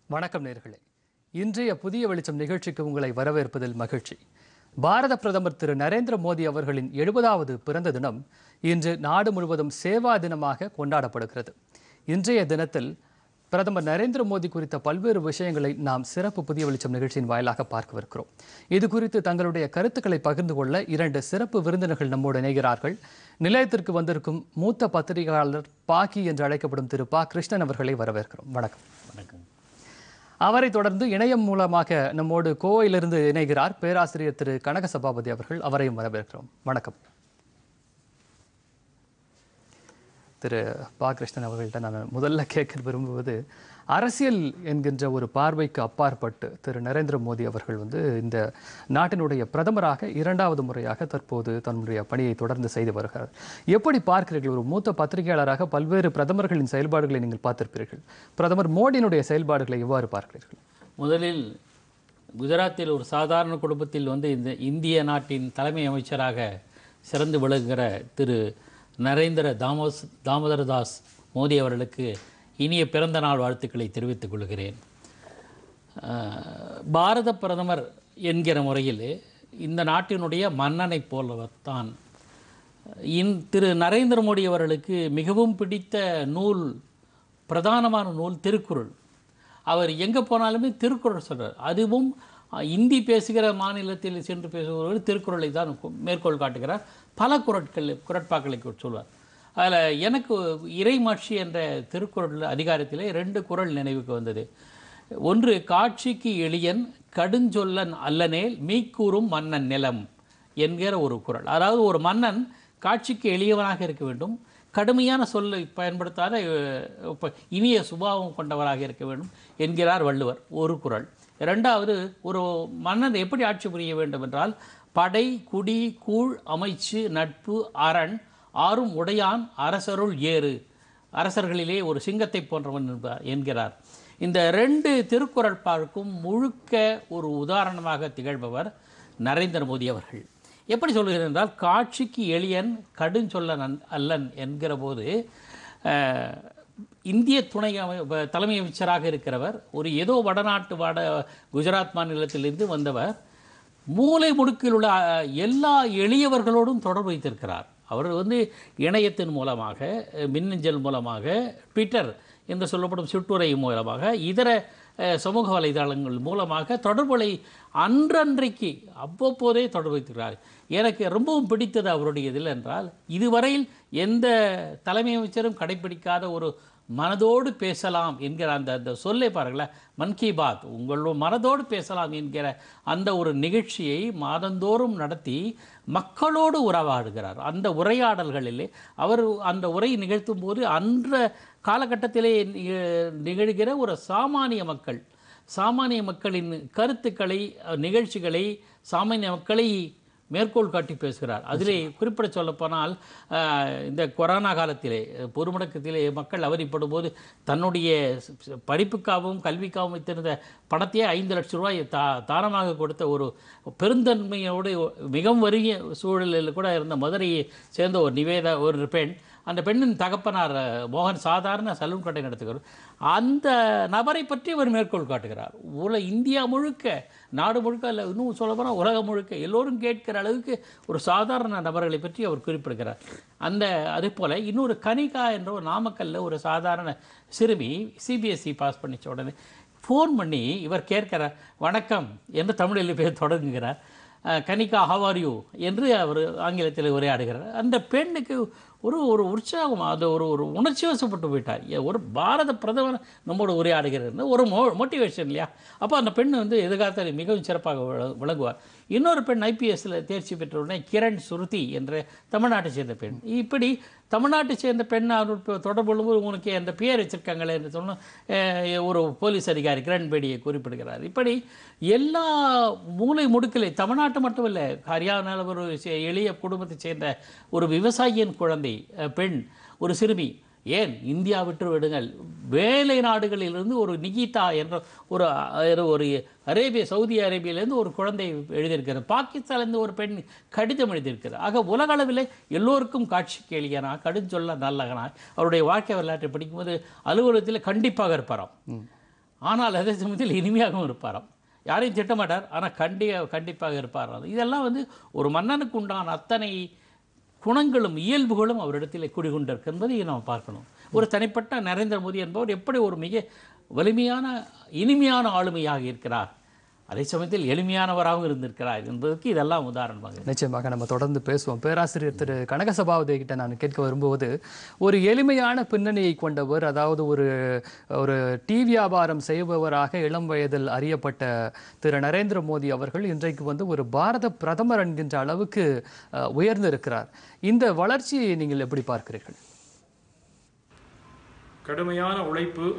வணக்கம் நேர்களே இன்றைய புதிய வெளிச்சம் நிகழ்ச்சிக்கு உங்களை வரவேற்பதில் மகிழ்ச்சி பாரத பிரதமர் திரு நரேந்திர மோடி அவர்களின் எழுபதாவது பிறந்த தினம் இன்று நாடு முழுவதும் சேவா தினமாக கொண்டாடப்படுகிறது இன்றைய தினத்தில் பிரதமர் நரேந்திர மோடி குறித்த பல்வேறு விஷயங்களை நாம் சிறப்பு புதிய வெளிச்சம் நிகழ்ச்சியின் வாயிலாக பார்க்கவிருக்கிறோம் இது குறித்து தங்களுடைய கருத்துக்களை பகிர்ந்து கொள்ள இரண்டு சிறப்பு விருந்தினர்கள் நம்மோடு இணைகிறார்கள் நிலையத்திற்கு வந்திருக்கும் மூத்த பத்திரிகையாளர் பாக்கி என்று அழைக்கப்படும் திரு பா கிருஷ்ணன் அவர்களை வரவேற்கிறோம் வணக்கம் வணக்கம் அவரை தொடர்ந்து இணையம் மூலமாக நம்மோடு கோவையிலிருந்து இணைகிறார் பேராசிரியர் திரு கனக சபாபதி அவர்கள் அவரையும் வரவேற்கிறோம் வணக்கம் திரு பா கிருஷ்ணன் அவர்கள்ட்ட நான் முதல்ல கேட்க விரும்புவது அரசியல் என்கின்ற ஒரு பார்வைக்கு அப்பாற்பட்டு திரு நரேந்திர மோடி அவர்கள் வந்து இந்த நாட்டினுடைய பிரதமராக இரண்டாவது முறையாக தற்போது தன்னுடைய பணியை தொடர்ந்து செய்து வருகிறார் எப்படி பார்க்கிறீர்கள் ஒரு மூத்த பத்திரிகையாளராக பல்வேறு பிரதமர்களின் செயல்பாடுகளை நீங்கள் பார்த்திருப்பீர்கள் பிரதமர் மோடியினுடைய செயல்பாடுகளை எவ்வாறு பார்க்கிறீர்கள் முதலில் குஜராத்தில் ஒரு சாதாரண குடும்பத்தில் வந்து இந்த இந்திய நாட்டின் தலைமை அமைச்சராக சிறந்து விளங்குகிற திரு நரேந்திர தாமோஸ் தாமோதரதாஸ் மோடி அவர்களுக்கு இனிய பிறந்த நாள் வாழ்த்துக்களை தெரிவித்துக் கொள்கிறேன் அஹ், பாரத பிரதமர் என்கிற முறையில் இந்த நாட்டினுடைய மன்னனைப் போலவர் தான் இன் திரு நரேந்திர மோடி அவர்களுக்கு மிகவும் பிடித்த நூல் பிரதானமான நூல் திருக்குறள் அவர் எங்கே போனாலுமே திருக்குறள் சொல்றார் அதுவும் அஹ், இந்தி பேசுகிற மாநிலத்தில் சென்று பேசுபவர்கள் திருக்குறளை தான் கு- மேற்கோள் காட்டுகிறார் பல குரட்கள் குரட்பாக்களை கு- சொல்வார் அதில் எனக்கு இறைமாட்சி என்ற திருக்குறள் அதிகாரத்திலே ரெண்டு குறள் நினைவுக்கு வந்தது ஒன்று காட்சிக்கு எளியன் கடுஞ்சொல்லன் அல்லனேல் மீக்கூறும் மன்னன் நிலம் என்கிற ஒரு குறள் அதாவது ஒரு மன்னன் காட்சிக்கு எளியவனாக இருக்க வேண்டும் கடுமையான சொல்லை பயன்படுத்தாத அஹ், இப்ப இனிய சுபாவம் கொண்டவராக இருக்க வேண்டும் என்கிறார் வள்ளுவர் ஒரு குறள் இரண்டாவது ஒரு மன்னன் எப்படி ஆட்சி புரிய வேண்டும் என்றால் படை குடி கூழ் அமைச்சு நட்பு அரண் ஆறும் உடையான் அரசருள் ஏறு அரசர்களிலே ஒரு சிங்கத்தை போன்றவன் என்பார் என்கிறார் இந்த ரெண்டு திருக்குறள் பார்க்கும் முழுக்க ஒரு உதாரணமாக திகழ்பவர் நரேந்திர மோடி அவர்கள் எப்படி சொல்கிறேன் என்றால் காட்சிக்கு எளியன் கடுஞ்சொல்லன் அன்- அல்லன் என்கிற போது அஹ், இந்திய துணை அமை வ- தலைமை அமைச்சராக இருக்கிறவர் ஒரு ஏதோ வடநாட்டு வட குஜராத் மாநிலத்திலிருந்து வந்தவர் மூலை முடுக்கில் உள்ள அஹ், எல்லா எளியவர்களோடும் தொடர்பு வைத்திருக்கிறார் அவர் வந்து இணையத்தின் மூலமாக அஹ், மின்னஞ்சல் மூலமாக ட்விட்டர் என்று சொல்லப்படும் சுட்டுரை மூலமாக இதர அஹ், சமூக வலைதளங்கள் மூலமாக தொடர்புகளை அன்றன்றைக்கு அவ்வப்போதே தொடர்பு வைத்திருக்கிறார் எனக்கு ரொம்பவும் பிடித்தது அவருடைய இதில் என்றால் இதுவரையில் எந்த தலைமை அமைச்சரும் கடைபிடிக்காத ஒரு மனதோடு பேசலாம் என்கிற அந்த அந்த சொல்லை பாருங்களேன் மன் கி பாத் உங்கள் மனதோடு பேசலாம் என்கிற அந்த ஒரு நிகழ்ச்சியை மாதந்தோறும் நடத்தி மக்களோடு உறவாடுகிறார் அந்த உரையாடல்களிலே அவர் அந்த உரை நிகழ்த்தும் போது அன்ற காலகட்டத்திலே நிக- நிகழ்கிற ஒரு சாமானிய மக்கள் சாமானிய மக்களின் கருத்துக்களை அஹ், நிகழ்ச்சிகளை சாமானிய மக்களை மேற்கோள் காட்டி பேசுகிறார் அதிலே குறிப்பிட சொல்லப்போனால் அஹ், இந்த கொரோனா காலத்திலே அஹ், பொதுமுடக்கத்திலே மக்கள் அவதிப்படும் போது தன்னுடைய ச- ச- படிப்புக்காகவும் கல்விக்காகவும் வைத்திருந்த பணத்தையே ஐந்து லட்சம் ரூபாய் தா தானமாக கொடுத்த ஒரு பெருந்தன்மையோடு மிகவும் வறிய சூழலில் கூட இருந்த மதுரையை சேர்ந்த ஒரு நிவேதா ஒரு பெண் அந்த பெண்ணின் தகப்பனார் அஹ், மோகன் சாதாரண சலூன் கடை நடத்துகிறார் அந்த நபரை பற்றி அவர் மேற்கோள் காட்டுகிறார் உல இந்தியா முழுக்க நாடு முழுக்க இல்லை இன்னும் சொல்லப்போனால் உலகம் முழுக்க எல்லோரும் கேட்கிற அளவுக்கு ஒரு சாதாரண நபர்களை பற்றி அவர் குறிப்பிடுகிறார் அந்த அதே போல் இன்னொரு கனிகா என்ற ஒரு நாமக்கல்ல ஒரு சாதாரண சிறுமி சிபிஎஸ்சி பாஸ் பண்ணிச்ச உடனே ஃபோன் பண்ணி இவர் கேட்கிறார் வணக்கம் என்று தமிழில் பேர் தொடங்குகிறார் அஹ், கனிகா how are you என்று அவர் ஆங்கிலத்தில் உரையாடுகிறார் அந்த பெண்ணுக்கு ஒரு ஒரு உற்சாகம் அது ஒரு ஒரு உணர்ச்சி வசப்பட்டு போயிட்டார் ஏ, ஒரு பாரத பிரதமர் நம்மோடு உரையாடுகிறார் ஒரு மோ மோட்டிவேஷன் இல்லையா அப்போ அந்த பெண் வந்து எதிர்காலத்தில் மிகவும் சிறப்பாக விள- விளங்குவார் இன்னொரு பெண் ஐபிஎஸ்ல தேர்ச்சி பெற்ற உடனே கிரண் சுருதி என்ற தமிழ்நாட்டை சேர்ந்த பெண் இப்படி தமிழ்நாட்டை சேர்ந்த பெண் அவர் இப்போ தொடர்பு கொள்ளும்போது உனக்கு அந்த பேர் வச்சிருக்காங்களே என்று சொன்ன அஹ், ஒரு போலீஸ் அதிகாரி கிரண் பேடியை குறிப்பிடுகிறார் இப்படி எல்லா மூலை முடுக்கிலே தமிழ்நாட்டு மட்டுமல்ல ஹரியானாவில் ஒரு சே- எளிய குடும்பத்தைச் சேர்ந்த ஒரு விவசாயியின் குழந்தை அஹ், பெண் ஒரு சிறுமி ஏன் இந்தியா விட்டு விடுங்கள் வேலை நாடுகளிலிருந்து ஒரு நிகிதா என்ற ஒரு அஹ், ஒரு அரேபிய சவுதி அரேபியாவிலேருந்து ஒரு குழந்தை எழுதியிருக்கிறார் பாகிஸ்தான்லேருந்து ஒரு பெண் கடிதம் எழுதியிருக்கிறார் ஆக உலக அளவில் எல்லோருக்கும் காட்சி கேளியனா கடுஞ்சொல்ல நல்லகனா அவருடைய வாழ்க்கை வரலாற்றை படிக்கும்போது அலுவலகத்தில் கண்டிப்பாக இருப்பாராம் ஆனால் அதே சமயத்தில் இனிமையாகவும் இருப்பாராம் யாரையும் திட்டமாட்டார் ஆனால் கண்டி கண்டிப்பாக இருப்பார் இதெல்லாம் வந்து ஒரு மன்னனுக்கு உண்டான அத்தனை குணங்களும் இயல்புகளும் அவரிடத்தில் குடிகொண்டிருக்கு என்பதை நாம் பார்க்கணும் ஒரு தனிப்பட்ட நரேந்திர மோடி என்பவர் எப்படி ஒரு மிக வலிமையான இனிமையான ஆளுமையாக இருக்கிறார் அதே சமயத்தில் எளிமையானவராகவும் இருந்திருக்கிறார் என்பதற்கு இதெல்லாம் உதாரணமாக நிச்சயமாக நம்ம தொடர்ந்து பேசுவோம் பேராசிரியர் திரு கனகசபாவதி கிட்ட நான் கேட்க வரும்போது ஒரு எளிமையான பின்னணியை கொண்டவர் அதாவது ஒரு ஒரு டீ வியாபாரம் செய்பவராக இளம் வயதில் அறியப்பட்ட திரு நரேந்திர மோடி அவர்கள் இன்றைக்கு வந்து ஒரு பாரத பிரதமர் என்கின்ற அளவுக்கு அஹ், உயர்ந்திருக்கிறார் இந்த வளர்ச்சியை நீங்கள் எப்படி பார்க்கிறீர்கள் கடுமையான உழைப்பு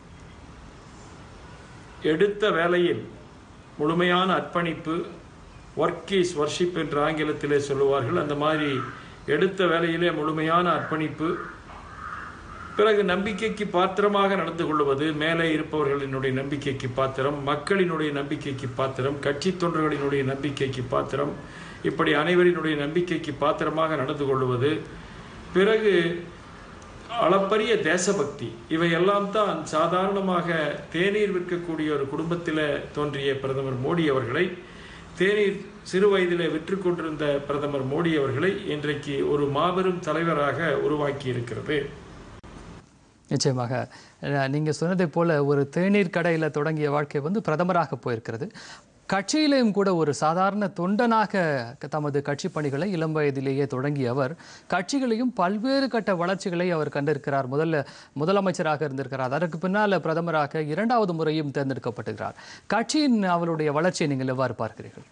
எடுத்த வேலையில் முழுமையான அர்ப்பணிப்பு ஒர்க் இஸ் வர்ஷிப் என்று ஆங்கிலத்திலே சொல்லுவார்கள் அந்த மாதிரி எடுத்த வேலையிலே முழுமையான அர்ப்பணிப்பு பிறகு நம்பிக்கைக்கு பாத்திரமாக நடந்து கொள்வது மேலே இருப்பவர்களினுடைய நம்பிக்கைக்கு பாத்திரம் மக்களினுடைய நம்பிக்கைக்கு பாத்திரம் கட்சி தொண்டர்களினுடைய நம்பிக்கைக்கு பாத்திரம் இப்படி அனைவரினுடைய நம்பிக்கைக்கு பாத்திரமாக நடந்து கொள்வது பிறகு அளப்பரிய தேசபக்தி இவையெல்லாம் தான் சாதாரணமாக தேநீர் விற்கக்கூடிய ஒரு குடும்பத்தில் தோன்றிய பிரதமர் மோடி அவர்களை தேநீர் சிறு வயதிலே விற்று கொண்டிருந்த பிரதமர் மோடி அவர்களை இன்றைக்கு ஒரு மாபெரும் தலைவராக உருவாக்கி இருக்கிறது நிச்சயமாக அஹ், நீங்க சொன்னதை போல ஒரு தேநீர் கடையில தொடங்கிய வாழ்க்கை வந்து பிரதமராக போயிருக்கிறது கட்சியிலேயும் கூட ஒரு சாதாரண தொண்டனாக தமது கட்சி பணிகளை இளம் வயதிலேயே தொடங்கிய அவர் கட்சிகளையும் பல்வேறு கட்ட வளர்ச்சிகளை அவர் கண்டிருக்கிறார் முதல்ல முதலமைச்சராக இருந்திருக்கிறார் அதற்கு பின்னால பிரதமராக இரண்டாவது முறையும் தேர்ந்தெடுக்கப்பட்டிருக்கிறார் கட்சியின் அவருடைய வளர்ச்சியை நீங்கள் எவ்வாறு பார்க்கிறீர்கள்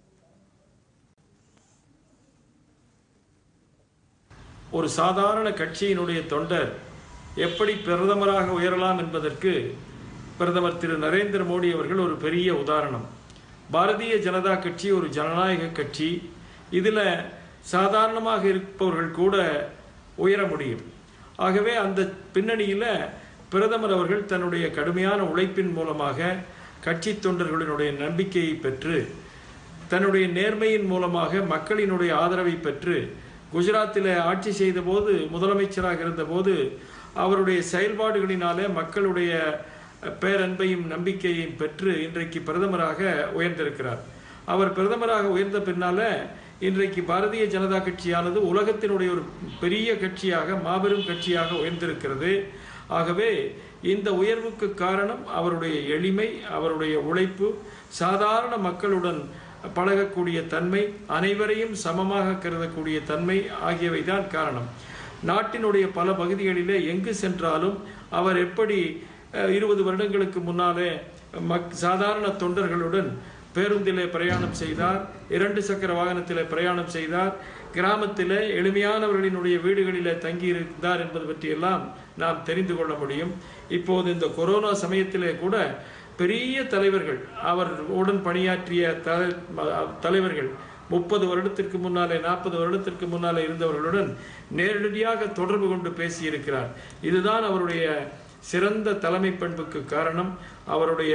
ஒரு சாதாரண கட்சியினுடைய தொண்டர் எப்படி பிரதமராக உயரலாம் என்பதற்கு பிரதமர் திரு நரேந்திர மோடி அவர்கள் ஒரு பெரிய உதாரணம் பாரதிய ஜனதா கட்சி ஒரு ஜனநாயக கட்சி இதில் சாதாரணமாக இருப்பவர்கள் கூட உயர முடியும் ஆகவே அந்த பின்னணியில் பிரதமர் அவர்கள் தன்னுடைய கடுமையான உழைப்பின் மூலமாக கட்சி தொண்டர்களினுடைய நம்பிக்கையை பெற்று தன்னுடைய நேர்மையின் மூலமாக மக்களினுடைய ஆதரவை பெற்று குஜராத்தில் ஆட்சி செய்தபோது முதலமைச்சராக இருந்தபோது அவருடைய செயல்பாடுகளினாலே மக்களுடைய பேரன்பையும் நம்பிக்கையையும் பெற்று இன்றைக்கு பிரதமராக உயர்ந்திருக்கிறார் அவர் பிரதமராக உயர்ந்த பின்னால இன்றைக்கு பாரதிய ஜனதா கட்சியானது உலகத்தினுடைய ஒரு பெரிய கட்சியாக மாபெரும் கட்சியாக உயர்ந்திருக்கிறது ஆகவே இந்த உயர்வுக்கு காரணம் அவருடைய எளிமை அவருடைய உழைப்பு சாதாரண மக்களுடன் பழகக்கூடிய தன்மை அனைவரையும் சமமாக கருதக்கூடிய தன்மை ஆகியவை தான் காரணம் நாட்டினுடைய பல பகுதிகளிலே எங்கு சென்றாலும் அவர் எப்படி அஹ், இருபது வருடங்களுக்கு முன்னாலே மக் சாதாரண தொண்டர்களுடன் பேருந்திலே பிரயாணம் செய்தார் இரண்டு சக்கர வாகனத்திலே பிரயாணம் செய்தார் கிராமத்திலே எளிமையானவர்களினுடைய வீடுகளிலே தங்கியிருந்தார் என்பது பற்றியெல்லாம் நாம் தெரிந்து கொள்ள முடியும் இப்போது இந்த கொரோனா சமயத்திலே கூட பெரிய தலைவர்கள் அவர் உடன் பணியாற்றிய தலை- ம- தலைவர்கள் முப்பது வருடத்திற்கு முன்னாலே நாற்பது வருடத்திற்கு முன்னாலே இருந்தவர்களுடன் நேரடியாக தொடர்பு கொண்டு பேசியிருக்கிறார் இதுதான் அவருடைய சிறந்த தலைமை பண்புக்கு காரணம் அவருடைய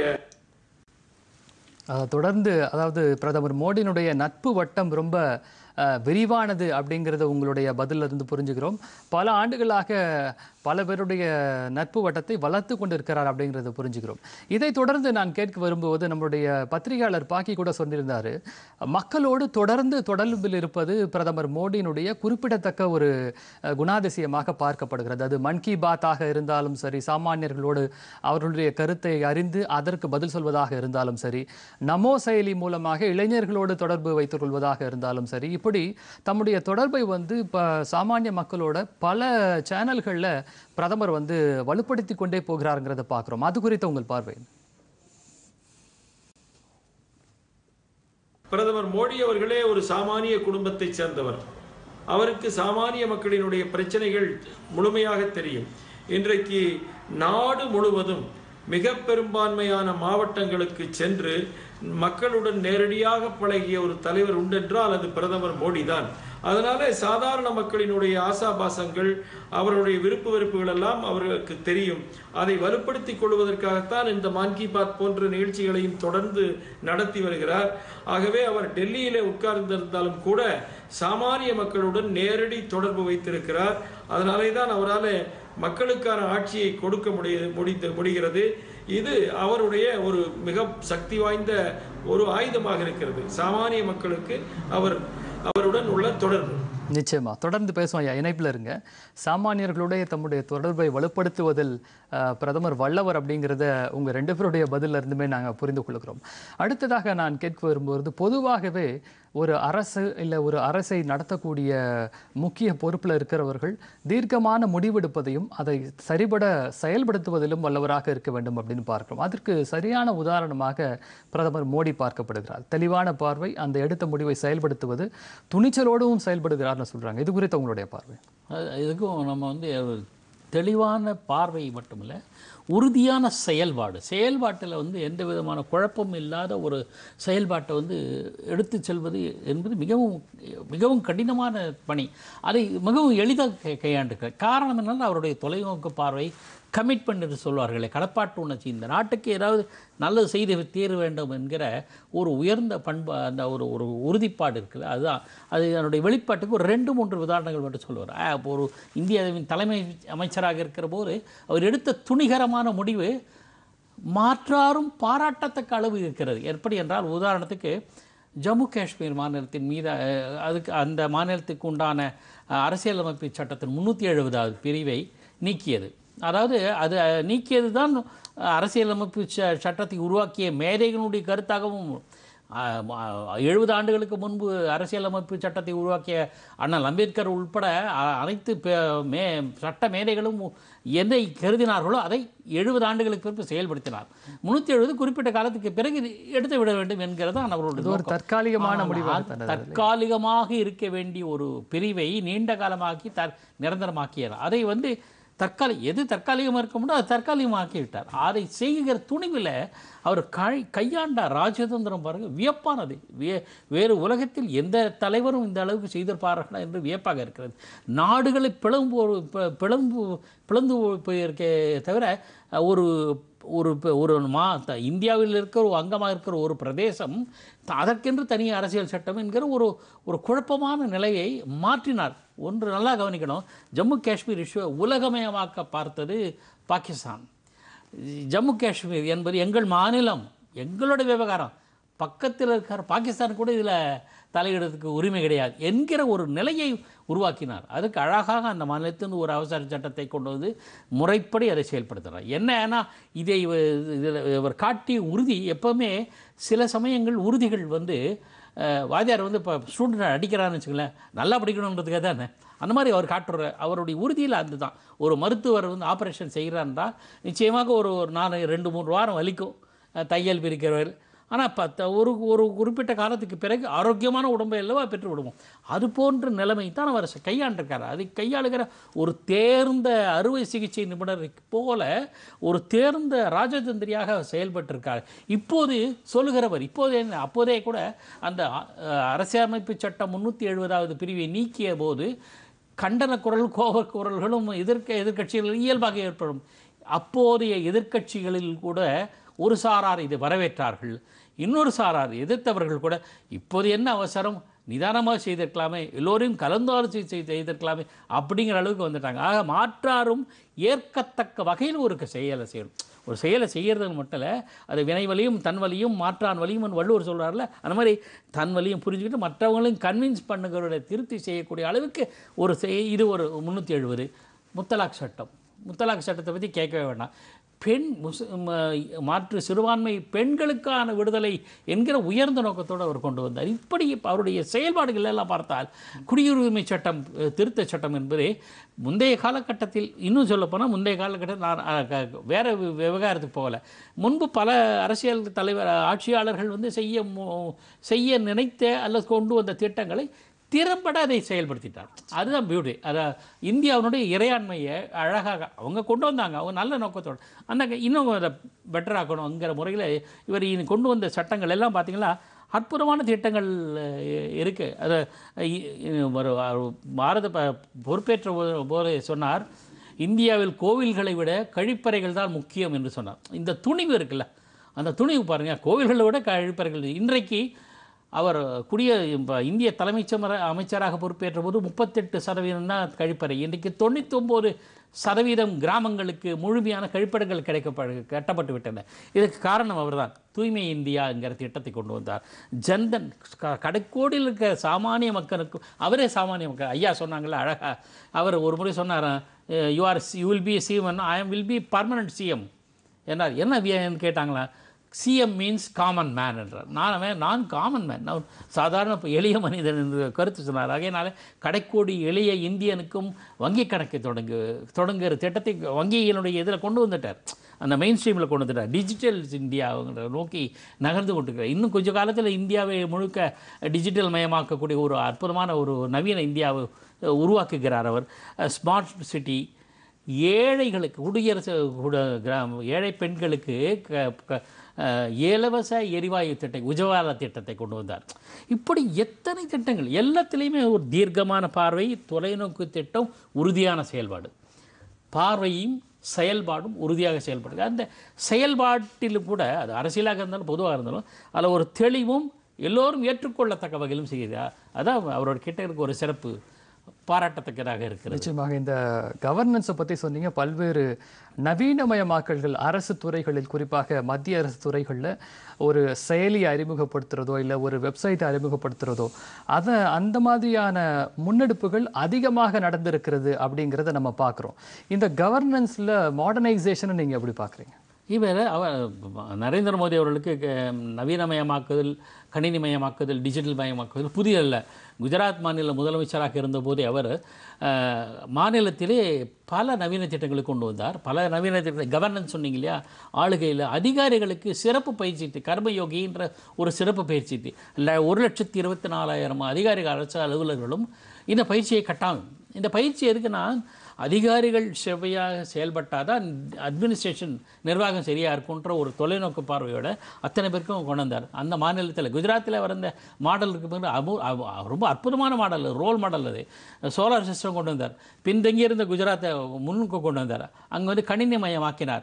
அதை தொடர்ந்து அதாவது பிரதமர் மோடியினுடைய நட்பு வட்டம் ரொம்ப அஹ், விரிவானது அப்படிங்கிறத உங்களுடைய பதில்ல இருந்து புரிஞ்சுக்கிறோம் பல ஆண்டுகளாக பல பேருடைய நட்பு வட்டத்தை வளர்த்து கொண்டிருக்கிறார் அப்படிங்கிறத புரிஞ்சுக்கிறோம் இதை தொடர்ந்து நான் கேட்க வரும்போது நம்மளுடைய பத்திரிகையாளர் பாக்கி கூட சொல்லியிருந்தாரு மக்களோடு தொடர்ந்து தொடர்பில் இருப்பது பிரதமர் மோடியினுடைய குறிப்பிடத்தக்க ஒரு அஹ், குணாதிசயமாக பார்க்கப்படுகிறது அது மன் கி பாத்தாக இருந்தாலும் சரி சாமானியர்களோடு அவர்களுடைய கருத்தை அறிந்து அதற்கு பதில் சொல்வதாக இருந்தாலும் சரி நமோ செயலி மூலமாக இளைஞர்களோடு தொடர்பு வைத்துக் கொள்வதாக இருந்தாலும் சரி இப்படி தம்முடைய தொடர்பை வந்து இப்போ சாமானிய மக்களோட பல சேனல்களில் பிரதமர் வந்து வலுப்படுத்தி கொண்டே போகிறாருங்கிறத பார்க்குறோம் அது குறித்த உங்கள் பார்வை என்ன? பிரதமர் மோடி அவர்களே ஒரு சாமானிய குடும்பத்தைச் சேர்ந்தவர் அவருக்கு சாமானிய மக்களினுடைய பிரச்சனைகள் முழுமையாக தெரியும் இன்றைக்கு நாடு முழுவதும் மிக பெரும்பான்மையான மாவட்டங்களுக்கு சென்று மக்களுடன் நேரடியாக பழகிய ஒரு தலைவர் உண்டென்றால் அது பிரதமர் மோடி தான் அதனால சாதாரண மக்களினுடைய ஆசாபாசங்கள் அவருடைய விருப்பு வெறுப்புகள் எல்லாம் அவர்களுக்கு தெரியும் அதை வலுப்படுத்திக் கொள்வதற்காகத்தான் இந்த மான் கி பாத் போன்ற நிகழ்ச்சிகளையும் தொடர்ந்து நடத்தி வருகிறார் ஆகவே அவர் டெல்லியிலே உட்கார்ந்திருந்தாலும் கூட சாமானிய மக்களுடன் நேரடி தொடர்பு வைத்திருக்கிறார் அதனாலே தான் அவரால் மக்களுக்கான ஆட்சியை கொடுக்க முடிய முடித்து முடிகிறது இது அவருடைய ஒரு மிக சக்தி வாய்ந்த ஒரு ஆயுதமாக இருக்கிறது சாமானிய மக்களுக்கு அவர் அவருடன் உள்ள தொடர்பு நிச்சயமா தொடர்ந்து பேசுவோம் ஐயா இணைப்பில் இருங்க சாமானியர்களுடைய தம்முடைய தொடர்பை வலுப்படுத்துவதில் அஹ், பிரதமர் வல்லவர் அப்படிங்கிறத உங்க ரெண்டு பேருடைய பதில்ல இருந்துமே நாங்க புரிந்து கொள்கிறோம் அடுத்ததாக நான் கேட்க வரும்போது பொதுவாகவே ஒரு அரசு இல்லை ஒரு அரசை நடத்தக்கூடிய முக்கிய பொறுப்பில் இருக்கிறவர்கள் தீர்க்கமான முடிவெடுப்பதையும் அதை சரிபட செயல்படுத்துவதிலும் வல்லவராக இருக்க வேண்டும் அப்படின்னு பார்க்கிறோம் அதற்கு சரியான உதாரணமாக பிரதமர் மோடி பார்க்கப்படுகிறார் தெளிவான பார்வை அந்த எடுத்த முடிவை செயல்படுத்துவது துணிச்சலோடும் செயல்படுகிறார்னு சொல்றாங்க இது குறித்து உங்களுடைய பார்வை அது இதுக்கும் நம்ம வந்து ஒரு தெளிவான பார்வை மட்டுமில்ல உறுதியான செயல்பாடு செயல்பாட்டில் வந்து எந்த விதமான குழப்பமும் இல்லாத ஒரு செயல்பாட்டை வந்து எடுத்து செல்வது என்பது மிகவும் மிகவும் கடினமான பணி அதை மிகவும் எளிதாக கை கையாண்டுக்கிறார் காரணம் என்னன்னா அவருடைய தொலைநோக்கு பார்வை கமிட்மெண்ட் என்று சொல்வார்களே கடப்பாட்டு உணர்ச்சி இந்த நாட்டுக்கு ஏதாவது நல்லது செய்து தீர வேண்டும் என்கிற ஒரு உயர்ந்த பண்பு அந்த ஒரு ஒரு உறுதிப்பாடு இருக்குது அதுதான் அது அதனுடைய வெளிப்பாட்டுக்கு ஒரு ரெண்டு மூன்று உதாரணங்கள் மட்டும் சொல்லுவார் ஆ, இப்போ ஒரு இந்தியாவின் தலைமை அமைச்சராக இருக்கிற போது அவர் எடுத்த துணிகரமான முடிவு மாற்றாரும் பாராட்டத்தக்க அளவு இருக்கிறது எப்படி என்றால் உதாரணத்துக்கு ஜம்மு காஷ்மீர் மாநிலத்தின் மீது அஹ், அதுக்கு அந்த மாநிலத்துக்கு உண்டான அஹ், அரசியலமைப்பு சட்டத்தின் முந்நூற்றி எழுபதாவது பிரிவை நீக்கியது அதாவது அது அஹ், நீக்கியது தான் அரசியலமைப்பு ச- சட்டத்தை உருவாக்கிய மேதைகளுடைய கருத்தாகவும் எழுபது ஆண்டுகளுக்கு முன்பு அரசியலமைப்பு சட்டத்தை உருவாக்கிய அண்ணல் அம்பேத்கர் உட்பட அ- அனைத்து பே- மே சட்ட மேதைகளும் எதை கருதினார்களோ அதை எழுபது ஆண்டுகளுக்கு பிறகு செயல்படுத்தினார் முன்னூற்றி எழுபது குறிப்பிட்ட காலத்துக்கு பிறகு இது எடுத்து விட வேண்டும் என்கிறது தான் அவருடைய இது ஒரு நோக்கம். தற்காலிகமான ஆமா, முடிவாக அது தானே தற்காலிகமாக இருக்க வேண்டிய ஒரு பிரிவை நீண்ட காலமாக்கி த நிரந்தரமாக்கியது அதை வந்து தற்காலி எது தற்காலிகமாக இருக்க முடியும் அது தற்காலிகமாக்கி விட்டார் அதை செய்கிற துணிவில் அவர் கை கையாண்ட ராஜதந்திரம் பாருங்க வியப்பானது வே வேறு உலகத்தில் எந்த தலைவரும் இந்த அளவுக்கு செய்திருப்பார்களா என்று வியப்பாக இருக்கிறது நாடுகளை பிளம்பு பி- பிளம்பு பிளந்து போயிருக்கே தவிர ஒரு ஒரு ப- ஒரு மா த- இந்தியாவில் இருக்கிற ஒரு அங்கமாக இருக்கிற ஒரு பிரதேசம் த- அதற்கென்று தனி அரசியல் சட்டம் என்கிற ஒரு ஒரு குழப்பமான நிலையை மாற்றினார் ஒன்று நல்லா கவனிக்கணும் ஜம்மு காஷ்மீர் இஷ்யூ உலகமயமாக்க பார்த்தது பாகிஸ்தான் ஜம்மு காஷ்மீர் என்பது எங்கள் மாநிலம் எங்களோட விவகாரம் பக்கத்தில் இருக்கிற பாகிஸ்தான் கூட இதில் தலையிடுறதுக்கு உரிமை கிடையாது என்கிற ஒரு நிலையை உருவாக்கினார் அதுக்கு அழகாக அந்த மாநிலத்திலிருந்து ஒரு அவசர சட்டத்தை கொண்டு வந்து முறைப்படி அதை செயல்படுத்துகிறார் என்னன்னா இதை இவ- இதில் இவர் காட்டிய உறுதி எப்போவுமே சில சமயங்கள் உறுதிகள் வந்து அஹ், வாத்தியார் வந்து இப்போ ஸ்டூடெண்ட் அடிக்கிறான்னு வச்சுங்களேன் நல்லா படிக்கணுன்றதுக்காக தானே அந்த மாதிரி அவர் காட்டுற அவருடைய உறுதியில் அதுதான் ஒரு மருத்துவர் வந்து ஆப்ரேஷன் செய்கிறாருன்றா நிச்சயமாக ஒரு ஒரு நாலு ரெண்டு மூணு வாரம் வலிக்கும் அஹ், தையல் பிரிக்கிறவர் ஆனால் பத்த ஒரு ஒரு குறிப்பிட்ட காலத்துக்கு பிறகு ஆரோக்கியமான உடம்பை அல்லவா பெற்று விடுவோம் அது போன்ற நிலைமை தான் அவர் கையாண்டிருக்கார் அதை கையாளுகிற ஒரு தேர்ந்த அறுவை சிகிச்சை நிபுணர் போல ஒரு தேர்ந்த ராஜதந்திரியாக அவர் செயல்பட்டிருக்கார் இப்போது சொல்லுகிறவர் இப்போது என்ன அப்போதே கூட அந்த அஹ், அரசியலமைப்பு சட்டம் முந்நூற்றி எழுபதாவது பிரிவை நீக்கிய போது கண்டன குரல் கோப குரல்களும் எதிர்க்க எதிர்க்கட்சிகள் இயல்பாக ஏற்படும் அப்போதைய எதிர்க்கட்சிகளில் கூட ஒரு சாரார் இதை வரவேற்றார்கள் இன்னொரு சாரார் எதிர்த்தவர்கள் கூட இப்போது என்ன அவசரம் நிதானமாக செய்திருக்கலாமே எல்லோரையும் கலந்தாலோசி செய்து செய்திருக்கலாமே அப்படிங்கிற அளவுக்கு வந்துட்டாங்க ஆக மாற்றாரும் ஏற்கத்தக்க வகையில் ஒரு செயலை செய்யணும் ஒரு செயலை செய்கிறது மட்டும் இல்லை அது வினை வலியும் தன் வலியும் மாற்றான் வலியும் வள்ளுவர் சொல்கிறார்ல அந்த மாதிரி தன் வலியும் புரிஞ்சுக்கிட்டு மற்றவங்களையும் கன்வின்ஸ் பண்ணுகிறவரை திருப்தி செய்யக்கூடிய அளவுக்கு ஒரு செய் இது ஒரு முந்நூற்றி எழுபது முத்தலாக் சட்டம் முத்தலாக் சட்டத்தை பற்றி கேட்கவே வேண்டாம் பெண் முஸ் ம- மாற்று சிறுபான்மை பெண்களுக்கான விடுதலை என்கிற உயர்ந்த நோக்கத்தோடு அவர் கொண்டு வந்தார் இப்படி இப்ப அவருடைய செயல்பாடுகள் எல்லாம் பார்த்தால் குடியுரிமை சட்டம் அஹ், திருத்த சட்டம் என்பது முந்தைய காலகட்டத்தில் இன்னும் சொல்லப்போனால் முந்தைய காலகட்டத்தில் நான் அஹ், க- வேற வி- விவகாரத்துக்கு போகல முன்பு பல அரசியல் தலைவர் ஆட்சியாளர்கள் வந்து செய்ய மு- செய்ய நினைத்த அல்லது கொண்டு வந்த திட்டங்களை திறம்பட அதை செயல்படுத்திட்டார் அதுதான் பியூட்டி அதை இந்தியாவினுடைய இறையாண்மையை அழகாக அவங்க கொண்டு வந்தாங்க அவங்க நல்ல நோக்கத்தோடு அந்த இன்னும் அதை பெட்டராக்கணுங்கிற முறையில் இவர் இனி கொண்டு வந்த சட்டங்கள் எல்லாம் பார்த்தீங்கன்னா அற்புதமான திட்டங்கள் இருக்குது அதை இ- இ- ஒரு ஒரு பாரத ப- பொறுப்பேற்ற போ- போது சொன்னார் இந்தியாவில் கோவில்களை விட கழிப்பறைகள் தான் முக்கியம் என்று சொன்னார் இந்த துணிவு இருக்குல்ல அந்த துணிவு பாருங்கள் கோவில்களை விட கழிப்பறைகள் இன்றைக்கு அவர் குடிய இப்ப இந்திய தலைமைச் சமர அமைச்சராக பொறுப்பேற்ற போது முப்பத்தெட்டு சதவீதம் தான் கழிப்பறை இன்றைக்கு தொண்ணூத்தொம்பது சதவீதம் கிராமங்களுக்கு முழுமையான கழிப்பிடங்கள் கிடைக்கப்படு கட்டப்பட்டு விட்டன இதுக்கு காரணம் அவர்தான் தூய்மை இந்தியாங்கிற திட்டத்தை கொண்டு வந்தார் ஜன்தன் க- கடைக்கோடியில் இருக்க சாமானிய மக்களுக்கு அவரே சாமானிய மக்கள் ஐயா சொன்னாங்கல்ல அழகா அவர் ஒரு முறை சொன்னார் you are you will be CM I am will be permanent CM என்னார் என்ன வியன்னு கேட்டாங்களா சிஎம் மீன்ஸ் காமன் மேன் என்றார் நான் அவன் நான் காமன் மேன் நான் சாதாரண இப்ப எளிய மனிதன் என்று கருத்து சொன்னார் ஆகையினால கடைக்கோடி எளிய இந்தியனுக்கும் வங்கி கணக்கை தொடங்கு தொடங்குகிற திட்டத்தை வங்கியினுடைய இதில் கொண்டு வந்துட்டார் அந்த மெயின் ஸ்ட்ரீமில் கொண்டு வந்துட்டார் டிஜிட்டல் இந்தியாங்கிற நோக்கி நகர்ந்து கொண்டிருக்கிறார் இன்னும் கொஞ்ச காலத்தில் இந்தியாவை முழுக்க டிஜிட்டல் மயமாக்கக்கூடிய ஒரு அற்புதமான ஒரு நவீன இந்தியாவை உருவாக்குகிறார் அவர் ஸ்மார்ட் சிட்டி ஏழைகளுக்கு குடியரசு குட- கிராம ஏழை பெண்களுக்கு க- க- அஹ், இலவச எரிவாயு திட்டம் உஜ்வாலா திட்டத்தை கொண்டு வந்தார் இப்படி எத்தனை திட்டங்கள் எல்லாத்துலேயுமே ஒரு தீர்க்கமான பார்வை தொலைநோக்கு திட்டம் உறுதியான செயல்பாடு பார்வையும் செயல்பாடும் உறுதியாக செயல்படுது அந்த செயல்பாட்டிலும் கூட அது அரசியலாக இருந்தாலும் பொதுவாக இருந்தாலும் அதில் ஒரு தெளிவும் எல்லோரும் ஏற்றுக்கொள்ளத்தக்க வகையிலும் செய்கிறார் அதான் அவரோட கிட்ட இருக்க ஒரு சிறப்பு பாராட்டத்தக்கதாக இருக்கிறது நிச்சயமாக இந்த கவர்னன்ஸை பற்றி சொன்னீங்க பல்வேறு நவீனமயமாக்கல்கள் அரசு துறைகளில் குறிப்பாக மத்திய அரசு துறைகளில் ஒரு செயலியை அறிமுகப்படுத்துறதோ இல்லை ஒரு வெப்சைட்டை அறிமுகப்படுத்துறதோ அதை அந்த மாதிரியான முன்னெடுப்புகள் அதிகமாக நடந்திருக்கிறது அப்படிங்கிறத நம்ம பார்க்குறோம் இந்த கவர்னன்ஸில் மாடர்னைசேஷனை நீங்கள் எப்படி பார்க்குறீங்க இவர் அவர் நரேந்திர மோடி அவர்களுக்கு க- நவீனமயமாக்குதல் கணினிமயமாக்குதல் டிஜிட்டல் மயமாக்குதல் புதிய அல்ல குஜராத் மாநில முதலமைச்சராக இருந்தபோதே அவர் அஹ், மாநிலத்திலே பல நவீன திட்டங்களை கொண்டு வந்தார் பல நவீன திட்ட கவர்னன்ஸ் சொன்னீங்க இல்லையா ஆளுகையில் அதிகாரிகளுக்கு சிறப்பு பயிற்சிட்டு கர்மயோகின்ற ஒரு சிறப்பு பயிற்சிட்டு இல்லை ஒரு லட்சத்தி இருபத்தி நாலாயிரம் அதிகாரிகள் அரசு அலுவலர்களும் இந்த பயிற்சியை கட்டாமல் இந்த பயிற்சி எதுக்குன்னா அதிகாரிகள் செவ்வையாக செயல்பட்டால் தான் அட்மினிஸ்ட்ரேஷன் நிர்வாகம் சரியாக இருக்குன்ற ஒரு தொலைநோக்கு பார்வையோட அத்தனை பேருக்கும் கொண்டு வந்தார் அந்த மாநிலத்தில் குஜராத்தில் வர இந்த மாடல் இருக்கு பாருங்க, அபூ- அபூ- ரொம்ப அற்புதமான மாடல் ரோல் மாடல் அது சோலார் சிஸ்டம் கொண்டு வந்தார் பின்தங்கியிருந்த குஜராத்தை முன்னுக்கு கொண்டு வந்தார் அங்கே வந்து கணினிமயமாக்கினார்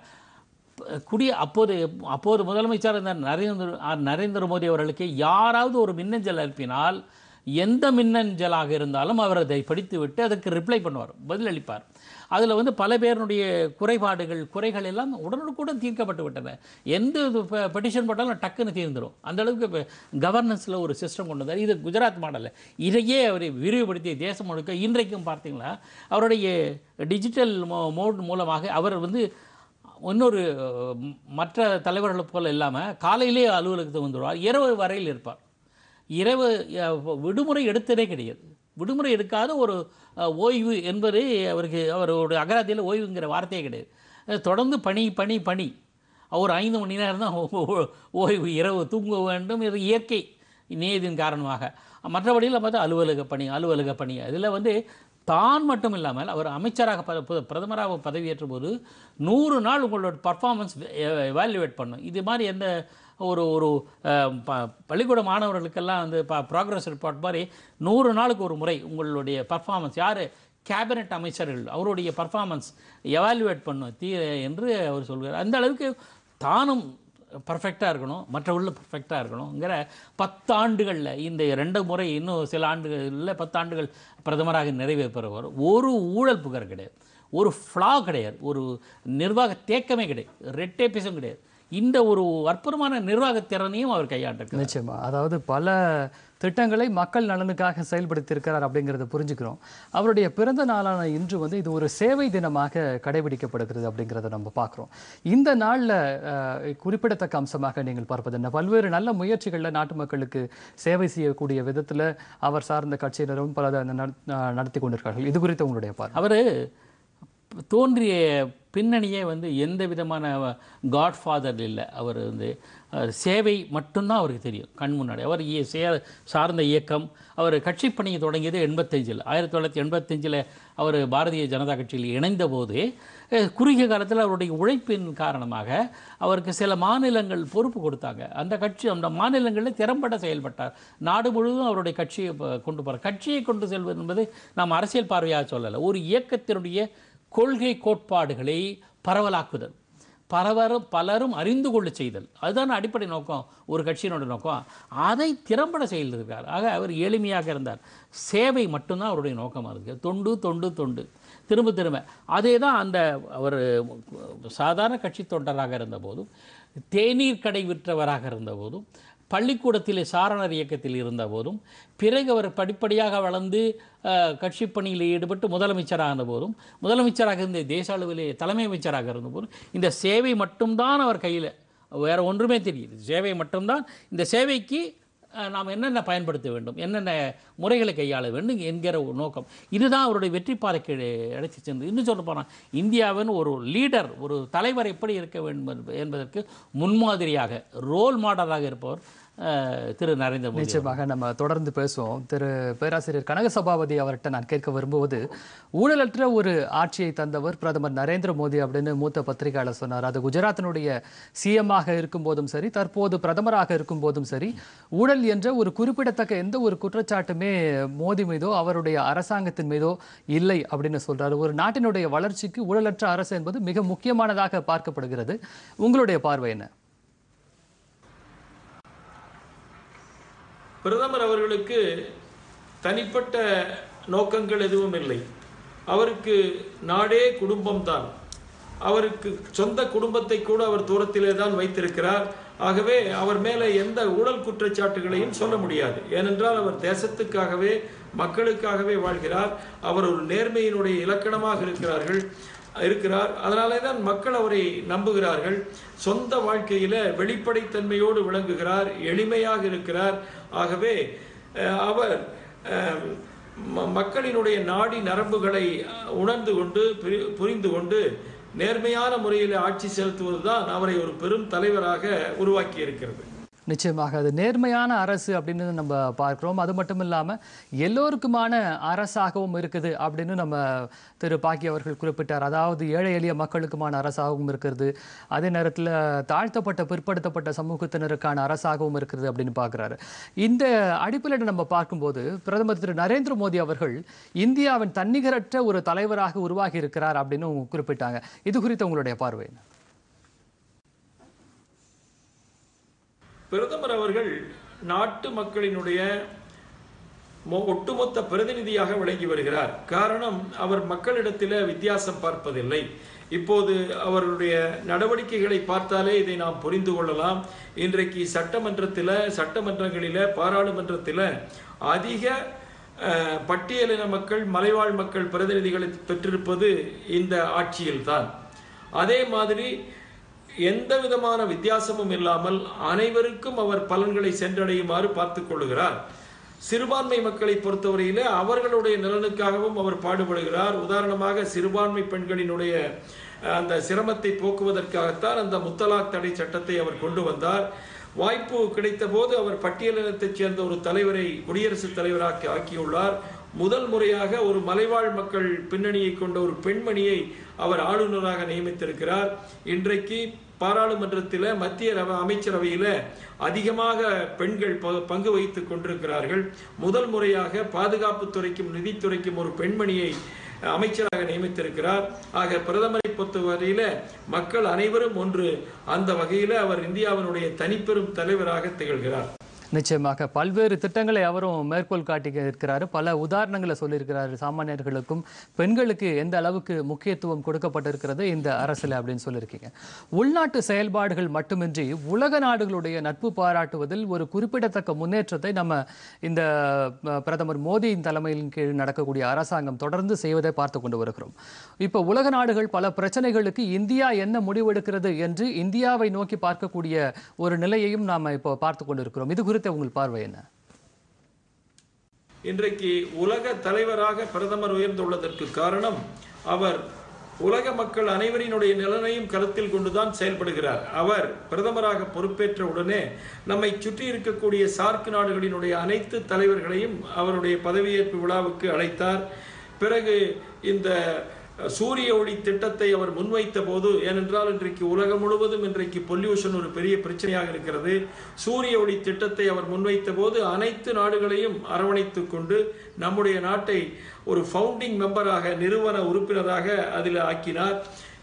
ப- குடி அப்போது அப்போது முதலமைச்சர் இருந்த நரேந்திர ஆ, நரேந்திர மோடி அவர்களுக்கு யாராவது ஒரு மின்னஞ்சல் அனுப்பினால் எந்த மின்னஞ்சலாக இருந்தாலும் அவர் அதை படித்துவிட்டு அதற்கு ரிப்ளை பண்ணுவார் பதிலளிப்பார் அதில் வந்து பல பேருடைய குறைபாடுகள் குறைகள் எல்லாம் உடனுக்குடன் தீர்க்கப்பட்டு விட்டன எந்த பெட்டிஷன் போட்டாலும் டக்குன்னு தீர்ந்துடும் அந்த அளவுக்கு கவர்னன்ஸில் ஒரு சிஸ்டம் கொண்டு வந்தார் இது குஜராத் மாடலில் இதையே அவர் விரிவுபடுத்திய தேசம் முழுக்க இன்றைக்கும் பார்த்தீங்களா அவருடைய டிஜிட்டல் மோ மோட் மூலமாக அவர் வந்து இன்னொரு ம், மற்ற தலைவர்களை போல இல்லாமல் காலையிலே அலுவலகத்துக்கு வந்துடுவார் இரவு வரையில் இருப்பார் இரவு அஹ், விடுமுறை எடுத்ததே கிடையாது விடுமுறை எடுக்காத ஒரு அஹ், ஓய்வு என்பது அவருக்கு அவரோட அகராதியில் ஓய்வுங்கிற வார்த்தையே கிடையாது அஹ், தொடர்ந்து பணி பணி பணி ஒரு ஐந்து மணி நேரம் தான் ஓ- ஓ- ஓய்வு இரவு தூங்க வேண்டும் இது இயற்கை நேதின் காரணமாக மற்றபடியில் பார்த்தா அலுவலக பணி அலுவலக பணி அதில் வந்து தான் மட்டும் இல்லாமல் அவர் அமைச்சராக ப- ப- பிரதமராக பதவியேற்ற போது நூறு நாள் உங்களோட பர்ஃபார்மன்ஸ் எவாலுவேட் பண்ணும் இது மாதிரி எந்த ஒரு ஒரு அஹ், ப- பள்ளிக்கூட மாணவர்களுக்கெல்லாம் வந்து ப ப்ராக்ரஸ் ரிப்போர்ட் மாதிரி நூறு நாளுக்கு ஒரு முறை உங்களுடைய பர்ஃபார்மன்ஸ் யார் கேபினட் அமைச்சர்கள் அவருடைய பர்ஃபார்மன்ஸ் எவாலுவேட் பண்ணும் தீ என்று அவர் சொல்கிறார் அந்த அளவுக்கு தானும் பர்ஃபெக்டாக இருக்கணும் மற்றவர்களும் பர்ஃபெக்டாக இருக்கணுங்கிற பத்தாண்டுகளில் இந்த ரெண்டு முறை இன்னும் சில ஆண்டுகளில் பத்தாண்டுகள் பிரதமராக நிறைவேறுவர் ஒரு ஊழல் புகார் கிடையாது ஒரு ஃப்ளா கிடையாது ஒரு நிர்வாக தேக்கமே கிடையாது ரெட்டேபிசம் கிடையாது இந்த ஒரு அற்புதமான நிர்வாக திறனையும் அவர் கையாண்டிருக்கிறார் நிச்சயமா அதாவது பல திட்டங்களை மக்கள் நலனுக்காக செயல்படுத்தியிருக்கிறார் அப்படிங்கிறத புரிஞ்சுக்கிறோம் அவருடைய பிறந்த நாளான இன்று வந்து இது ஒரு சேவை தினமாக கடைபிடிக்கப்படுகிறது அப்படிங்கிறத நம்ம பார்க்குறோம் இந்த நாளில் குறிப்பிடத்தக்க அம்சமாக நீங்கள் பார்ப்பது என்ன பல்வேறு நல்ல முயற்சிகளில் நாட்டு மக்களுக்கு சேவை செய்யக்கூடிய விதத்தில் அவர் சார்ந்த கட்சியினரும் பல நட- நடத்தி கொண்டிருக்கார்கள் இது குறித்து உங்களுடைய பார்வை அவர் தோன்றிய பின்னணியே வந்து எந்த விதமான காட்ஃபாதர் இல்லை அவர் வந்து அஹ், சேவை மட்டும்தான் அவருக்கு தெரியும் கண் முன்னாடி அவர் இய- சே- சார்ந்த இயக்கம் அவர் கட்சி பணியை தொடங்கியது எண்பத்தஞ்சில் ஆயிரத்தி தொள்ளாயிரத்தி எண்பத்தஞ்சில் அவர் பாரதிய ஜனதா கட்சியில் இணைந்த போது அஹ், குறுகிய காலத்தில் அவருடைய உழைப்பின் காரணமாக அவருக்கு சில மாநிலங்கள் பொறுப்பு கொடுத்தாங்க அந்த கட்சி அந்த மாநிலங்களில் திறம்பட செயல்பட்டார் நாடு முழுவதும் அவருடைய கட்சியை ப- கொண்டு போகிறார் கட்சியை கொண்டு செல்வது என்பது நாம் அரசியல் பார்வையாக சொல்லலை ஒரு இயக்கத்தினுடைய கொள்கை கோட்பாடுகளை பரவலாக்குதல் பலவரும் பலரும் அறிந்து கொள்ள செய்தல் அதுதான் அடிப்படை நோக்கம் ஒரு கட்சியினோட நோக்கம் அதை திறம்பட செய்திருக்கார் ஆக அவர் எளிமையாக இருந்தார் சேவை மட்டும்தான் அவருடைய நோக்கமாக இருக்குது தொண்டு தொண்டு தொண்டு திரும்ப திரும்ப அதே தான் அந்த அவர் சாதாரண கட்சி தொண்டராக இருந்தபோதும் தேநீர் கடை விற்றவராக இருந்தபோதும் பள்ளிக்கூடத்திலே சாரணர் இயக்கத்தில் இருந்தபோதும் பிறகு அவர் படிப்படியாக வளர்ந்து அஹ், கட்சிப் பணியில் ஈடுபட்டு முதலமைச்சரான போதும் முதலமைச்சராக இருந்த தேச அளவிலே தலைமை அமைச்சராக இருந்தபோதும் இந்த சேவை மட்டும்தான் அவர் கையில் வேற ஒன்றுமே தெரியுது சேவை மட்டும்தான் இந்த சேவைக்கு அஹ், நாம் என்னென்ன பயன்படுத்த வேண்டும் என்னென்ன முறைகளை கையாள வேண்டும் என்கிற ஒரு நோக்கம் இதுதான் அவருடைய வெற்றி பாதைக்கு அழைத்து சென்று இன்னும் சொல்ல போனால் இந்தியாவின் ஒரு லீடர் ஒரு தலைவர் எப்படி இருக்க வேண்டும் என்பது- என்பதற்கு முன்மாதிரியாக ரோல் மாடலாக இருப்பவர் அஹ், திரு நரேந்திர மோடி நிச்சயமாக நம்ம தொடர்ந்து பேசுவோம் திரு பேராசிரியர் கனக சபாபதி அவர்கிட்ட நான் கேட்க விரும்புவது ஊழலற்ற ஒரு ஆட்சியை தந்தவர் பிரதமர் நரேந்திர மோடி அப்படின்னு மூத்த பத்திரிகையாளர் சொன்னார் அது குஜராத்தினுடைய சிஎம்மாக இருக்கும்போதும் சரி தற்போது பிரதமராக இருக்கும்போதும் சரி ஊழல் என்ற ஒரு குறிப்பிடத்தக்க எந்த ஒரு குற்றச்சாட்டுமே மோடி மீதோ அவருடைய அரசாங்கத்தின் மீதோ இல்லை அப்படின்னு சொல்றாரு ஒரு நாட்டினுடைய வளர்ச்சிக்கு ஊழலற்ற அரசு என்பது மிக முக்கியமானதாக பார்க்கப்படுகிறது உங்களுடைய பார்வை என்ன பிரதமர் அவர்களுக்கு தனிப்பட்ட நோக்கங்கள் எதுவும் இல்லை அவருக்கு நாடே குடும்பம்தான் அவருக்கு சொந்த குடும்பத்தை கூட அவர் தூரத்திலே தான் வைத்திருக்கிறார் ஆகவே அவர் மேலே எந்த ஊழல் குற்றச்சாட்டுகளையும் சொல்ல முடியாது ஏனென்றால் அவர் தேசத்துக்காகவே மக்களுக்காகவே வாழ்கிறார் அவர் ஒரு நேர்மையினுடைய இலக்கணமாக இருக்கிறார்கள் இருக்கிறார் அதனாலே தான் மக்கள் அவரை நம்புகிறார்கள் சொந்த வாழ்க்கையில வெளிப்படைத்தன்மையோடு விளங்குகிறார் எளிமையாக இருக்கிறார் ஆகவே அஹ், அவர் அஹ், ம- மக்களினுடைய நாடி நரம்புகளை அஹ், உணர்ந்து கொண்டு புரி- புரிந்து கொண்டு நேர்மையான முறையில் ஆட்சி செலுத்துவதுதான் அவரை ஒரு பெரும் தலைவராக உருவாக்கி இருக்கிறது நிச்சயமாக அது நேர்மையான அரசு அப்படின்னு நம்ம பார்க்கிறோம் அது மட்டும் இல்லாம எல்லோருக்குமான அரசாகவும் இருக்குது அப்படின்னு நம்ம திரு பாக்கி அவர்கள் குறிப்பிட்டார் அதாவது ஏழை எளிய மக்களுக்குமான அரசாகவும் இருக்கிறது அதே நேரத்துல தாழ்த்தப்பட்ட பிற்படுத்தப்பட்ட சமூகத்தினருக்கான அரசாகவும் இருக்கிறது அப்படின்னு பார்க்குறாரு இந்த அடிப்படையில் நம்ம பார்க்கும்போது பிரதமர் திரு நரேந்திர மோடி அவர்கள் இந்தியாவின் தன்னிகரற்ற ஒரு தலைவராக உருவாகி இருக்கிறார் அப்படின்னு குறிப்பிட்டாங்க இது குறித்து உங்களுடைய பார்வை என்ன? பிரதமர் அவர்கள் நாட்டு மக்களினுடைய மொ- ஒட்டுமொத்த பிரதிநிதியாக விளங்கி வருகிறார் காரணம் அவர் மக்களிடத்தில் வித்தியாசம் பார்ப்பதில்லை இப்போது அவருடைய நடவடிக்கைகளை பார்த்தாலே இதை நாம் புரிந்து கொள்ளலாம் இன்றைக்கு சட்டமன்றத்தில் சட்டமன்றங்களில் பாராளுமன்றத்தில் அதிக அஹ், பட்டியலின மக்கள் மலைவாழ் மக்கள் பிரதிநிதிகளை பெற்றிருப்பது இந்த ஆட்சியில்தான் அதே மாதிரி எந்த விதமான வித்தியாசமும் இல்லாமல் அனைவருக்கும் அவர் பலன்களை சென்றடையுமாறு பார்த்துக் கொள்கிறார் சிறுபான்மை மக்களை பொறுத்தவரையிலே அவர்களுடைய நலனுக்காகவும் அவர் பாடுபடுகிறார் உதாரணமாக சிறுபான்மை பெண்களினுடைய அஹ், அந்த சிரமத்தை போக்குவதற்காகத்தான் அந்த முத்தலாக் தடை சட்டத்தை அவர் கொண்டு வந்தார் வாய்ப்பு கிடைத்த போது அவர் பட்டியலினத்தைச் சேர்ந்த ஒரு தலைவரை குடியரசுத் தலைவராக்கி ஆக்கியுள்ளார் முதல் முறையாக ஒரு மலைவாழ் மக்கள் பின்னணியை கொண்ட ஒரு பெண்மணியை அவர் ஆளுநராக நியமித்திருக்கிறார் இன்றைக்கு பாராளுமன்றத்தில் மத்திய ரவ அமைச்சரவையில் அதிகமாக பெண்கள் ப- பங்கு வகித்துக் கொண்டிருக்கிறார்கள் முதல் முறையாக பாதுகாப்புத்துறைக்கும் நிதித்துறைக்கும் ஒரு பெண்மணியை அமைச்சராக நியமித்திருக்கிறார் ஆக பிரதமரை பொறுத்தவரையில மக்கள் அனைவரும் ஒன்று அந்த வகையில அவர் இந்தியாவினுடைய தனிப்பெரும் தலைவராக திகழ்கிறார் நிச்சயமாக பல்வேறு திட்டங்களை அவரும் மேற்கோள் காட்டி இருக்கிறாரு பல உதாரணங்களை சொல்லியிருக்கிறாரு சாமானியர்களுக்கும் பெண்களுக்கு எந்த அளவுக்கு முக்கியத்துவம் கொடுக்கப்பட்டிருக்கிறது இந்த அரசில் அப்படின்னு சொல்லியிருக்கீங்க உள்நாட்டு செயல்பாடுகள் மட்டுமின்றி உலக நாடுகளுடைய நட்பு பாராட்டுவதில் ஒரு குறிப்பிடத்தக்க முன்னேற்றத்தை நம்ம இந்த அஹ், பிரதமர் மோடியின் தலைமையின் கீழ் நடக்கக்கூடிய அரசாங்கம் தொடர்ந்து செய்வதை பார்த்து கொண்டு வருகிறோம் இப்போ உலக நாடுகள் பல பிரச்சனைகளுக்கு இந்தியா என்ன முடிவெடுக்கிறது என்று இந்தியாவை நோக்கி பார்க்கக்கூடிய ஒரு நிலையையும் நாம இப்போ பார்த்து கொண்டிருக்கிறோம் இது குறித்த உங்கள் பார்வை என்ன இன்றைக்கு உலக தலைவராக பிரதமர் உயர்ந்துள்ளதற்கு காரணம் அவர் உலக மக்கள் அனைவரினுடைய நலனையும் கருத்தில் கொண்டுதான் செயல்படுகிறார் அவர் பிரதமராக பொறுப்பேற்ற உடனே நம்மை சுற்றி இருக்கக்கூடிய சார்க் நாடுகளினுடைய அனைத்து தலைவர்களையும் அவருடைய பதவியேற்பு விழாவுக்கு அழைத்தார் பிறகு இந்த சூரிய ஒளி திட்டத்தை அவர் முன்வைத்த போது ஏனென்றால் இன்றைக்கு உலகம் முழுவதும் இன்றைக்கு பொல்யூஷன் ஒரு பெரிய பிரச்சனையாக இருக்கிறது சூரிய ஒளி திட்டத்தை அவர் முன்வைத்த போது அனைத்து நாடுகளையும் அரவணைத்துக் கொண்டு நம்முடைய நாட்டை ஒரு ஃபவுண்டிங் மெம்பராக நிறுவன உறுப்பினராக அதில் ஆக்கினார்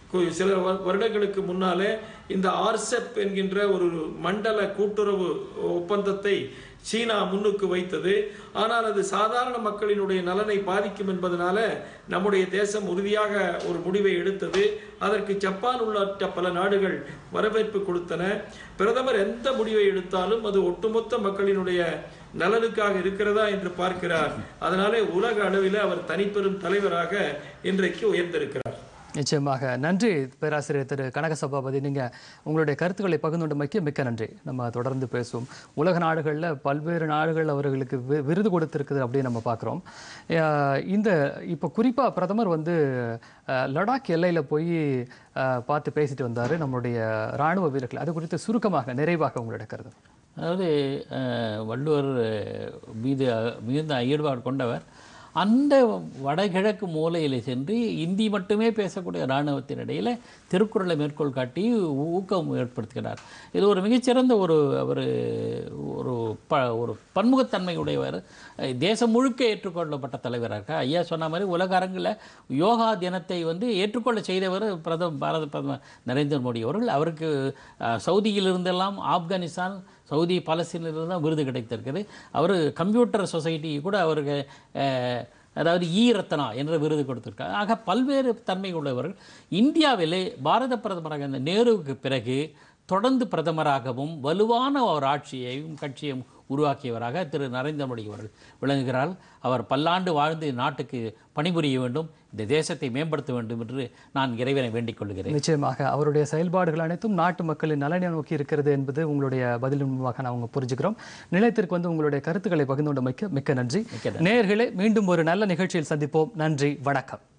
கு- சில வ- வருடங்களுக்கு முன்னாலே இந்த ஆர்செப் என்கின்ற ஒரு மண்டல கூட்டுறவு ஒப்பந்தத்தை சீனா முன்னுக்கு வைத்தது ஆனால் அது சாதாரண மக்களினுடைய நலனை பாதிக்கும் என்பதனால நம்முடைய தேசம் உறுதியாக ஒரு முடிவை எடுத்தது அதற்கு ஜப்பான் உள்ளிட்ட பல நாடுகள் வரவேற்பு கொடுத்தன பிரதமர் எந்த முடிவை எடுத்தாலும் அது ஒட்டுமொத்த மக்களினுடைய நலனுக்காக இருக்கிறதா என்று பார்க்கிறார் அதனாலே உலக அளவில் அவர் தனிப்பெரும் தலைவராக இன்றைக்கு உயர்ந்திருக்கிறார் நிச்சயமாக நன்றி பேராசிரியர் திரு கனக சபாபதி நீங்கள் உங்களுடைய கருத்துக்களை பகிர்ந்துண்டமைக்கு மிக்க நன்றி நம்ம தொடர்ந்து பேசுவோம் உலக நாடுகளில் பல்வேறு நாடுகள் அவர்களுக்கு வி- விருது கொடுத்துருக்குது அப்படின்னு நம்ம பார்க்குறோம் இந்த இப்போ குறிப்பாக பிரதமர் வந்து அஹ், லடாக் எல்லையில் போய் அஹ், பார்த்து பேசிட்டு வந்தார் நம்மளுடைய இராணுவ வீரர்கள் அது குறித்து சுருக்கமாக நிறைவாக உங்களுடைய கருத்து அதாவது அஹ், வள்ளுவர் அஹ், மீது அஹ், மிகுந்த ஈடுபாடு கொண்டவர் அந்த வடகிழக்கு மூலையில் சென்று இந்தி மட்டுமே பேசக்கூடிய இராணுவத்தின் இடையில் திருக்குறளை மேற்கோள் காட்டி ஊ- ஊக்கம் ஏற்படுத்துகிறார் இது ஒரு மிகச்சிறந்த ஒரு அவர் ஒரு ப ஒரு பன்முகத்தன்மை உடையவர் அஹ், தேசம் முழுக்க ஏற்றுக்கொள்ளப்பட்ட தலைவராக இருக்கார். ஐயா சொன்ன மாதிரி உலக அரங்கில் யோகா தினத்தை வந்து ஏற்றுக்கொள்ள செய்தவர் பிரதம பாரத பிரதமர் நரேந்திர மோடி அவர்கள் அவருக்கு அஹ், சவுதியிலிருந்தெல்லாம் ஆப்கானிஸ்தான் சவுதி பாலஸ்தீனிலிருந்து தான் விருது கிடைத்திருக்குது அவர் கம்ப்யூட்டர் சொசைட்டி கூட அவருக்கு அஹ், அதாவது ஈ ரத்னா என்ற விருது கொடுத்திருக்கார் ஆக பல்வேறு தன்மை உள்ளவர்கள் இந்தியாவிலே பாரத பிரதமராக இந்த நேருவுக்கு பிறகு தொடர்ந்து பிரதமராகவும் வலுவான ஒரு ஆட்சியையும் கட்சியையும் உருவாக்கியவராக திரு நரேந்திர மோடி அவர்கள் விளங்குகிறார் அவர் பல்லாண்டு வாழ்ந்து நாட்டுக்கு பணிபுரிய வேண்டும் இந்த தேசத்தை மேம்படுத்த வேண்டும் என்று நான் இறைவனை வேண்டிக் கொள்கிறேன் நிச்சயமாக அவருடைய செயல்பாடுகள் அனைத்தும் நாட்டு மக்களின் நலனை நோக்கி இருக்கிறது என்பது உங்களுடைய பதிலின் மூலமாக நான் அவங்க புரிஞ்சுக்கிறோம் நிலையத்திற்கு வந்து உங்களுடைய கருத்துக்களை பகிர்ந்து கொண்டமைக்கு மிக்க நன்றி மிக்க நேயர்களே மீண்டும் ஒரு நல்ல நிகழ்ச்சியில் சந்திப்போம் நன்றி வணக்கம்